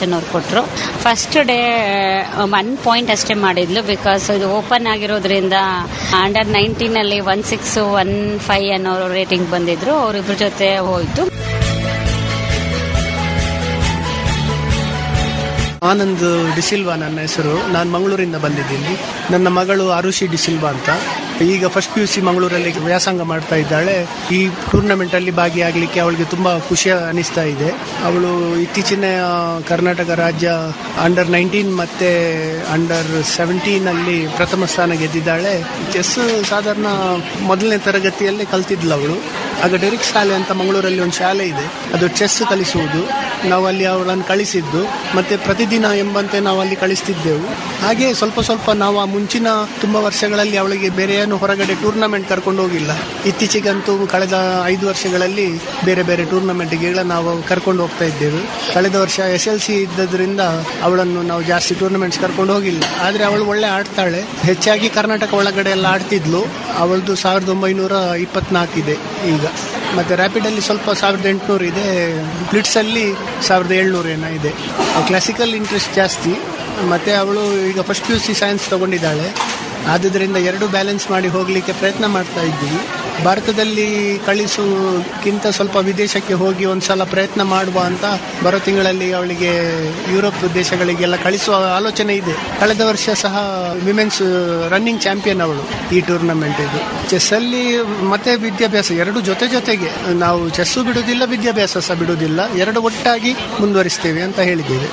foundation ಅವ್ರು ಕೊಟ್ಟರು first day one point ಅಷ್ಟೇ ಮಾಡಿದ್ಲು ಬಿಕಾಸ್ ಇದು ಓಪನ್ ಆಗಿರೋದ್ರಿಂದ ಅಂಡರ್ ನೈನ್ಟೀನಲ್ಲಿ ಒನ್ ಸಿಕ್ಸ್ ಒನ್ ಫೈವ್ ಅನ್ನೋ ರೇಟಿಂಗ್ ಬಂದಿದ್ರು ಅವರಿಬ್ಬರ ಜೊತೆ ಹೋಯ್ತು ಆನಂದ್ ಡಿಸಿಲ್ವಾ ನನ್ನ ಹೆಸರು ನಾನು ಮಂಗಳೂರಿಂದ ಬಂದಿದ್ದೀನಿ ನನ್ನ ಮಗಳು ಅರುಷಿ ಡಿಸಿಲ್ವಾ ಅಂತ ಈಗ ಫಸ್ಟ್ ಪಿ ಯು ಸಿ ಮಂಗಳೂರಲ್ಲಿ ವ್ಯಾಸಂಗ ಮಾಡ್ತಾ ಇದ್ದಾಳೆ ಈ ಟೂರ್ನಮೆಂಟ್ ಅಲ್ಲಿ ಭಾಗಿಯಾಗಲಿಕ್ಕೆ ಅವಳಿಗೆ ತುಂಬಾ ಖುಷಿ ಅನಿಸ್ತಾ ಇದೆ ಅವಳು ಇತ್ತೀಚಿನ ಕರ್ನಾಟಕ ರಾಜ್ಯ ಅಂಡರ್ ನೈನ್ಟೀನ್ ಮತ್ತೆ ಅಂಡರ್ ಸೆವೆಂಟೀನ್ ಅಲ್ಲಿ ಪ್ರಥಮ ಸ್ಥಾನ ಗೆದ್ದಿದ್ದಾಳೆ ಚೆಸ್ ಸಾಧಾರಣ ಮೊದಲನೇ ತರಗತಿಯಲ್ಲೇ ಕಲ್ತಿದ್ಲು ಅವಳು ಆಗ ಡೆರಿಕ್ ಶಾಲೆ ಅಂತ ಮಂಗಳೂರಲ್ಲಿ ಒಂದು ಶಾಲೆ ಇದೆ ಅದು ಚೆಸ್ ಕಲಿಸುವುದು ನಾವು ಅಲ್ಲಿ ಅವಳನ್ನು ಕಳಿಸಿದ್ದು ಮತ್ತೆ ಪ್ರತಿದಿನ ಎಂಬಂತೆ ನಾವು ಅಲ್ಲಿ ಕಳಿಸ್ತಿದ್ದೆವು ಹಾಗೆ ಸ್ವಲ್ಪ ಸ್ವಲ್ಪ ನಾವು ಆ ಮುಂಚಿನ ತುಂಬಾ ವರ್ಷಗಳಲ್ಲಿ ಅವಳಿಗೆ ಬೇರೆ ಏನು ಹೊರಗಡೆ ಟೂರ್ನಮೆಂಟ್ ಕರ್ಕೊಂಡು ಹೋಗಿಲ್ಲ ಇತ್ತೀಚೆಗಂತೂ ಕಳೆದ ಐದು ವರ್ಷಗಳಲ್ಲಿ ಬೇರೆ ಬೇರೆ ಟೂರ್ನಮೆಂಟ್ಗೆಲ್ಲ ನಾವು ಕರ್ಕೊಂಡು ಹೋಗ್ತಾ ಇದ್ದೇವೆ ಕಳೆದ ವರ್ಷ ಎಸ್ ಎಲ್ ಸಿ ಇದ್ದದ್ರಿಂದ ಅವಳನ್ನು ನಾವು ಜಾಸ್ತಿ ಟೂರ್ನಮೆಂಟ್ಸ್ ಕರ್ಕೊಂಡು ಹೋಗಿಲ್ಲ ಆದ್ರೆ ಅವಳು ಒಳ್ಳೆ ಆಡ್ತಾಳೆ ಹೆಚ್ಚಾಗಿ ಕರ್ನಾಟಕ ಒಳಗಡೆ ಎಲ್ಲ ಆಡ್ತಿದ್ಲು ಅವಳದು ಸಾವಿರದ ಒಂಬೈನೂರ ಇಪ್ಪತ್ನಾಲ್ಕು ಇದೆ ಈಗ ಮತ್ತೆ ರ್ಯಾಪಿಡ್ ಅಲ್ಲಿ ಸ್ವಲ್ಪ ಸಾವಿರದ ಎಂಟುನೂರು ಇದೆ ಬ್ಲಿಟ್ಸ್ ಅಲ್ಲಿ ಸಾವಿರದ ಏಳ್ನೂರು ಏನೋ ಇದೆ ಕ್ಲಾಸಿಕಲ್ ಇಂಟ್ರೆಸ್ಟ್ ಜಾಸ್ತಿ ಮತ್ತೆ ಅವಳು ಈಗ first P U C science ತಗೊಂಡಿದ್ದಾಳೆ ಆದುದರಿಂದ ಎರಡು ಬ್ಯಾಲೆನ್ಸ್ ಮಾಡಿ ಹೋಗಲಿಕ್ಕೆ ಪ್ರಯತ್ನ ಮಾಡ್ತಾ ಇದ್ದೀವಿ ಭಾರತದಲ್ಲಿ ಕಳಿಸುವುದಕ್ಕಿಂತ ಸ್ವಲ್ಪ ವಿದೇಶಕ್ಕೆ ಹೋಗಿ ಒಂದ್ಸಲ ಪ್ರಯತ್ನ ಮಾಡುವ ಅಂತ ಬರೋ ತಿಂಗಳಲ್ಲಿ ಅವಳಿಗೆ ಯುರೋಪ್ ದೇಶಗಳಿಗೆಲ್ಲ ಕಳಿಸುವ ಆಲೋಚನೆ ಇದೆ ಕಳೆದ ವರ್ಷ ಸಹ ವಿಮೆನ್ಸ್ ರನ್ನಿಂಗ್ ಚಾಂಪಿಯನ್ ಅವಳು ಈ ಟೂರ್ನಮೆಂಟ್ ಇದು ಚೆಸ್ ಅಲ್ಲಿ ಮತ್ತೆ ವಿದ್ಯಾಭ್ಯಾಸ ಎರಡು ಜೊತೆ ಜೊತೆಗೆ ನಾವು ಚೆಸ್ಸು ಬಿಡುವುದಿಲ್ಲ ವಿದ್ಯಾಭ್ಯಾಸ ಸಹ ಬಿಡುವುದಿಲ್ಲ ಎರಡು ಒಟ್ಟಾಗಿ ಮುಂದುವರಿಸ್ತೇವೆ ಅಂತ ಹೇಳಿದ್ದೇವೆ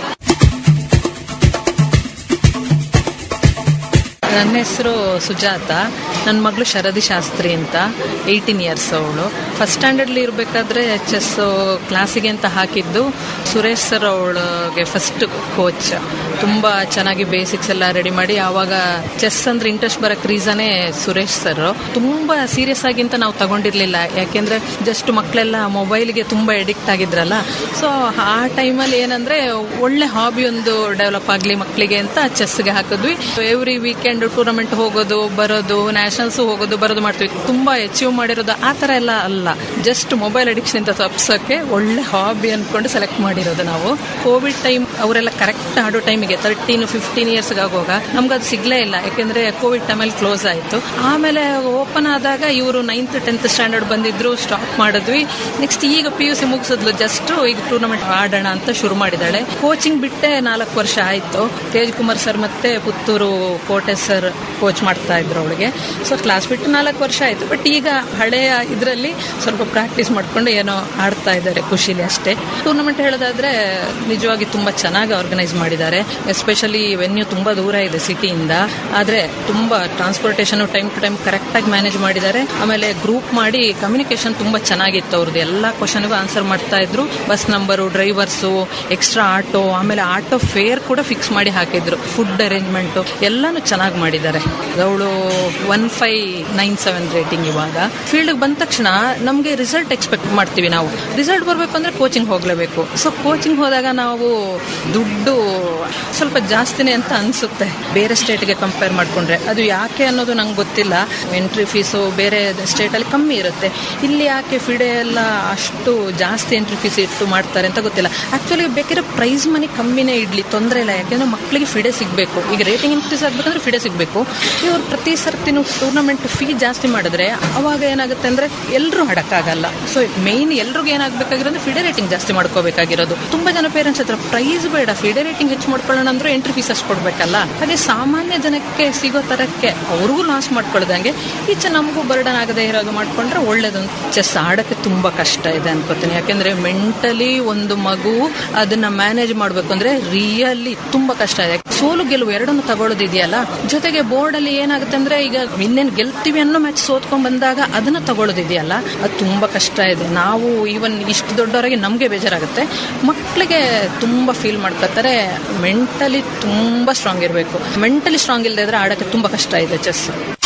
ನನ್ನ ಹೆಸರು ಸುಜಾತ ನನ್ನ ಮಗಳು ಶರದಿ ಶಾಸ್ತ್ರಿ ಅಂತ ಏಯ್ಟೀನ್ ಇಯರ್ಸ್ ಅವಳು ಫಸ್ಟ್ ಸ್ಟ್ಯಾಂಡರ್ಡ್ಲಿ ಇರಬೇಕಾದ್ರೆ ಚೆಸ್ ಕ್ಲಾಸಿಗೆ ಅಂತ ಹಾಕಿದ್ದು ಸುರೇಶ್ ಸರ್ ಅವಳಿಗೆ ಫಸ್ಟ್ ಕೋಚ್ ತುಂಬ ಚೆನ್ನಾಗಿ ಬೇಸಿಕ್ಸ್ ಎಲ್ಲ ರೆಡಿ ಮಾಡಿ ಆವಾಗ ಚೆಸ್ ಅಂದ್ರೆ ಇಂಟ್ರೆಸ್ಟ್ ಬರೋಕ್ಕೆ ರೀಸನೇ ಸುರೇಶ್ ಸರ್ ತುಂಬ ಸೀರಿಯಸ್ ಆಗಿ ಅಂತ ನಾವು ತಗೊಂಡಿರ್ಲಿಲ್ಲ ಯಾಕೆಂದ್ರೆ ಜಸ್ಟ್ ಮಕ್ಕಳೆಲ್ಲ ಮೊಬೈಲ್ಗೆ ತುಂಬ ಎಡಿಕ್ಟ್ ಆಗಿದ್ರಲ್ಲ ಸೊ ಆ ಟೈಮಲ್ಲಿ ಏನಂದ್ರೆ ಒಳ್ಳೆ ಹಾಬಿ ಒಂದು ಡೆವಲಪ್ ಆಗಲಿ ಮಕ್ಕಳಿಗೆ ಅಂತ ಚೆಸ್ಗೆ ಹಾಕಿದ್ವಿ ಎವ್ರಿ ವೀಕೆಂಡ್ ಟೂರ್ನಮೆಂಟ್ ಹೋಗೋದು ಬರೋದು ನ್ಯಾಷನಲ್ಸ್ ಹೋಗೋದು ಬರೋದು ಮಾಡ್ತೀವಿ ತುಂಬಾ ಅಚೀವ್ ಮಾಡಿರೋದು ಆ ಥರ ಎಲ್ಲ ಅಲ್ಲ ಜಸ್ಟ್ ಮೊಬೈಲ್ ಅಡಿಕ್ಷನ್ ಇಂದ ತಪ್ಸೋಕೆ ಒಳ್ಳೆ ಹಾಬಿ ಅನ್ಕೊಂಡು ಸೆಲೆಕ್ಟ್ ಮಾಡಿರೋದು ನಾವು ಕೋವಿಡ್ ಟೈಮ್ ಅವರೆಲ್ಲ ಕರೆಕ್ಟ್ ಆಡೋ ಟೈಮಿಗೆ ತರ್ಟೀನ್ ಫಿಫ್ಟೀನ್ ಇಯರ್ಸ್ ಆಗುವಾಗ ನಮ್ಗೆ ಅದು ಸಿಗ್ಲೇ ಇಲ್ಲ ಯಾಕೆಂದ್ರೆ ಕೋವಿಡ್ ಟೈಮಲ್ಲಿ ಕ್ಲೋಸ್ ಆಯಿತು ಆಮೇಲೆ ಓಪನ್ ಆದಾಗ ಇವರು ನೈನ್ತ್ ಟೆಂತ್ ಸ್ಟ್ಯಾಂಡರ್ಡ್ ಬಂದಿದ್ರು ಸ್ಟಾಪ್ ಮಾಡಿದ್ವಿ ನೆಕ್ಸ್ಟ್ ಈಗ ಪಿ ಯು ಸಿ ಮುಗಿಸಿದ್ಲು ಜಸ್ಟ್ ಈಗ ಟೂರ್ನಮೆಂಟ್ ಆಡೋಣ ಅಂತ ಶುರು ಮಾಡಿದಾಳೆ ಕೋಚಿಂಗ್ ಬಿಟ್ಟೆ ನಾಲ್ಕು ವರ್ಷ ಆಯಿತು ತೇಜ್ ಕುಮಾರ್ ಸರ್ ಮತ್ತೆ ಪುತ್ತೂರು ಕೋಟೆ ಸರ್ ಕೋಚ್ ಮಾಡ್ತಾ ಇದ್ರು ಅವಳಿಗೆ ಸೊ ಕ್ಲಾಸ್ ಬಿಟ್ಟು ನಾಲ್ಕು ವರ್ಷ ಆಯಿತು ಬಟ್ ಈಗ ಹಳೆಯ ಇದರಲ್ಲಿ ಸ್ವಲ್ಪ ಪ್ರಾಕ್ಟೀಸ್ ಮಾಡ್ಕೊಂಡು ಏನೋ ಆಡ್ತಾ ಇದ್ದಾರೆ ಖುಷಿಲಿ ಅಷ್ಟೇ ಟೂರ್ನಮೆಂಟ್ ಹೇಳೋದಾದ್ರೆ ನಿಜವಾಗಿ ತುಂಬಾ ಚೆನ್ನಾಗಿ ಆರ್ಗನೈಸ್ ಮಾಡಿದ್ದಾರೆ ಎಸ್ಪೆಷಲಿ ವೆನ್ಯೂ ತುಂಬಾ ದೂರ ಇದೆ ಸಿಟಿಯಿಂದ ಆದ್ರೆ ತುಂಬಾ transportation time to time correct ಆಗಿ ಮ್ಯಾನೇಜ್ ಮಾಡಿದ್ದಾರೆ ಆಮೇಲೆ ಗ್ರೂಪ್ ಮಾಡಿ ಕಮ್ಯುನಿಕೇಶನ್ ತುಂಬಾ ಚೆನ್ನಾಗಿತ್ತು ಅವ್ರದ್ದು ಎಲ್ಲಾ ಕ್ವಶನ್ಗೂ ಆನ್ಸರ್ ಮಾಡ್ತಾ ಇದ್ರು bus number drivers extra auto ಆಮೇಲೆ ಆಟೋ ಫೇರ್ ಕೂಡ ಫಿಕ್ಸ್ ಮಾಡಿ ಹಾಕಿದ್ರು ಫುಡ್ ಅರೇಂಜ್ಮೆಂಟ್ ಎಲ್ಲಾನು ಚೆನ್ನಾಗಿ ಮಾಡಿದ್ದಾರೆ ಅವಳು one five nine seven rating ಇವಾಗ ಫೀಲ್ಡ್ ಬಂದ ತಕ್ಷಣ ನಮಗೆ ರಿಸಲ್ಟ್ ಎಕ್ಸ್ಪೆಕ್ಟ್ ಮಾಡ್ತೀವಿ ನಾವು ರಿಸಲ್ಟ್ ಬರಬೇಕು ಅಂದ್ರೆ ಕೋಚಿಂಗ್ ಹೋಗಲೇಬೇಕು ಸೊ ಕೋಚಿಂಗ್ ಹೋದಾಗ ನಾವು ದುಡ್ಡು ಸ್ವಲ್ಪ ಜಾಸ್ತಿನೇ ಅಂತ ಅನ್ಸುತ್ತೆ ಬೇರೆ ಸ್ಟೇಟ್ಗೆ ಕಂಪೇರ್ ಮಾಡ್ಕೊಂಡ್ರೆ ಅದು ಯಾಕೆ ಅನ್ನೋದು ನಂಗೆ ಗೊತ್ತಿಲ್ಲ ಎಂಟ್ರಿ ಫೀಸು ಬೇರೆ ಸ್ಟೇಟಲ್ಲಿ ಕಮ್ಮಿ ಇರುತ್ತೆ ಇಲ್ಲಿ ಯಾಕೆ ಫಿಡೆ ಎಲ್ಲ ಅಷ್ಟು ಜಾಸ್ತಿ ಎಂಟ್ರಿ ಫೀಸ್ ಇಟ್ಟು ಮಾಡ್ತಾರೆ ಅಂತ ಗೊತ್ತಿಲ್ಲ ಆಕ್ಚುಲಿ ಬೇಕಿರೋ ಪ್ರೈಸ್ ಮನಿ ಕಮ್ಮಿನೇ ಇಡ್ಲಿ ತೊಂದರೆ ಇಲ್ಲ ಯಾಕೆಂದ್ರೆ ಮಕ್ಕಳಿಗೆ ಫಿಡೆ ಸಿಗಬೇಕು ಈಗ ರೇಟಿಂಗ್ ಇನ್ಕ್ರೀಸ್ ಆಗ್ಬೇಕಂದ್ರೆ ಫಿಡೆ ಸಿಗಬೇಕು ಇವ್ರು ಪ್ರತಿ ಸರ್ತಿನೂ ಟೂರ್ನಮೆಂಟ್ ಫೀ ಜಾಸ್ತಿ ಮಾಡಿದ್ರೆ ಅವಾಗ ಏನಾಗುತ್ತೆ ಅಂದ್ರೆ ಎಲ್ಲರೂ ಆಡಕ್ಕಾಗಲ್ಲ ಸೊ ಮೇನ್ ಎಲ್ರಿಗೂ ಏನಾಗಬೇಕಾಗಿರೋದು ಫಿಡೆ ರೇಟಿಂಗ್ ಜಾಸ್ತಿ ಮಾಡ್ಕೋಬೇಕಾಗಿರೋದು ತುಂಬಾ ಜನ ಪೇರೆಂಟ್ಸ್ ಹತ್ರ ಪ್ರೈಸ್ ಬೇಡ ಫಿಡೆ ರೇಟಿಂಗ್ ಹೆಚ್ಚು ಮಾಡ್ಕೊಳ್ಳೋಣ ಅಂದ್ರೆ ಎಂಟ್ರಿ ಫೀಸ್ ಅಷ್ಟು ಕೊಡ್ಬೇಕಲ್ಲ ಹಾಗೆ ಸಾಮಾನ್ಯ ಜನಕ್ಕೆ ಸಿಗೋ ತರಕ್ಕೆ ಅವ್ರಿಗೂ ಲಾಸ್ ಮಾಡ್ಕೊಳ್ದಂಗೆ ಈಚೆ ನಮಗೂ ಬರ್ಡನ್ ಆಗದೆ ಇರೋದು ಮಾಡ್ಕೊಂಡ್ರೆ ಒಳ್ಳೇದು ಚೆಸ್ ಆಡಕ್ಕೆ ತುಂಬಾ ಕಷ್ಟ ಇದೆ ಅನ್ಕೋತೀನಿ ಯಾಕೆಂದ್ರೆ ಮೆಂಟಲಿ ಒಂದು ಮಗು ಅದನ್ನ ಮ್ಯಾನೇಜ್ ಮಾಡ್ಬೇಕು ಅಂದ್ರೆ ರಿಯಲಿ ತುಂಬಾ ಕಷ್ಟ ಇದೆ ಸೋಲು ಗೆಲುವು ಎರಡನ್ನು ತಗೊಳ್ಳೋದಿದೆಯಲ್ಲ ಜೊತೆಗೆ ಬೋರ್ಡ್ ಅಲ್ಲಿ ಏನಾಗುತ್ತೆ ಅಂದ್ರೆ ಈಗ ಇನ್ನೇನು ಗೆಲ್ತೀವಿ ಅನ್ನೋ ಮ್ಯಾಚ್ ಸೋತ್ಕೊಂಡ್ ಬಂದಾಗ ಅದನ್ನ ತಗೊಳ್ಳೋದಿದೆಯಲ್ಲ ಅದು ತುಂಬಾ ಕಷ್ಟ ಇದೆ ನಾವು ಈವನ್ ಇಷ್ಟು ದೊಡ್ಡವರಿಗೆ ನಮಗೆ ಬೇಜಾರಾಗುತ್ತೆ ಮಕ್ಕಳಿಗೆ ತುಂಬಾ ಫೀಲ್ ಮಾಡ್ಕೊತಾರೆ ಮೆಂಟಲಿ ತುಂಬಾ ಸ್ಟ್ರಾಂಗ್ ಇರಬೇಕು ಮೆಂಟಲಿ ಸ್ಟ್ರಾಂಗ್ ಇಲ್ಲದೆ ಇದ್ರೆ ಆಡಕ್ಕೆ ತುಂಬಾ ಕಷ್ಟ ಇದೆ ಚೆಸ್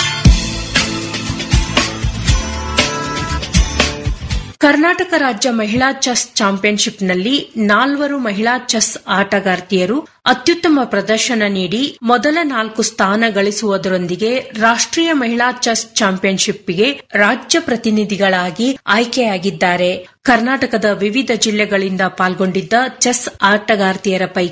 ಕರ್ನಾಟಕ ರಾಜ್ಯ ಮಹಿಳಾ ಚೆಸ್ ಚಾಂಪಿಯನ್ಶಿಪ್ನಲ್ಲಿ ನಾಲ್ವರು ಮಹಿಳಾ ಚೆಸ್ ಆಟಗಾರ್ತಿಯರು ಅತ್ಯುತ್ತಮ ಪ್ರದರ್ಶನ ನೀಡಿ ಮೊದಲ ನಾಲ್ಕು ಸ್ಥಾನ ಗಳಿಸುವುದರೊಂದಿಗೆ ರಾಷ್ಟ್ರೀಯ ಮಹಿಳಾ ಚೆಸ್ ಚಾಂಪಿಯನ್ಶಿಪ್ಗೆ ರಾಜ್ಯ ಪ್ರತಿನಿಧಿಗಳಾಗಿ ಆಯ್ಕೆಯಾಗಿದ್ದಾರೆ ಕರ್ನಾಟಕದ ವಿವಿಧ ಜಿಲ್ಲೆಗಳಿಂದ ಪಾಲ್ಗೊಂಡಿದ್ದ ಚೆಸ್ ಆಟಗಾರ್ತಿಯರ ಪೈಕಿ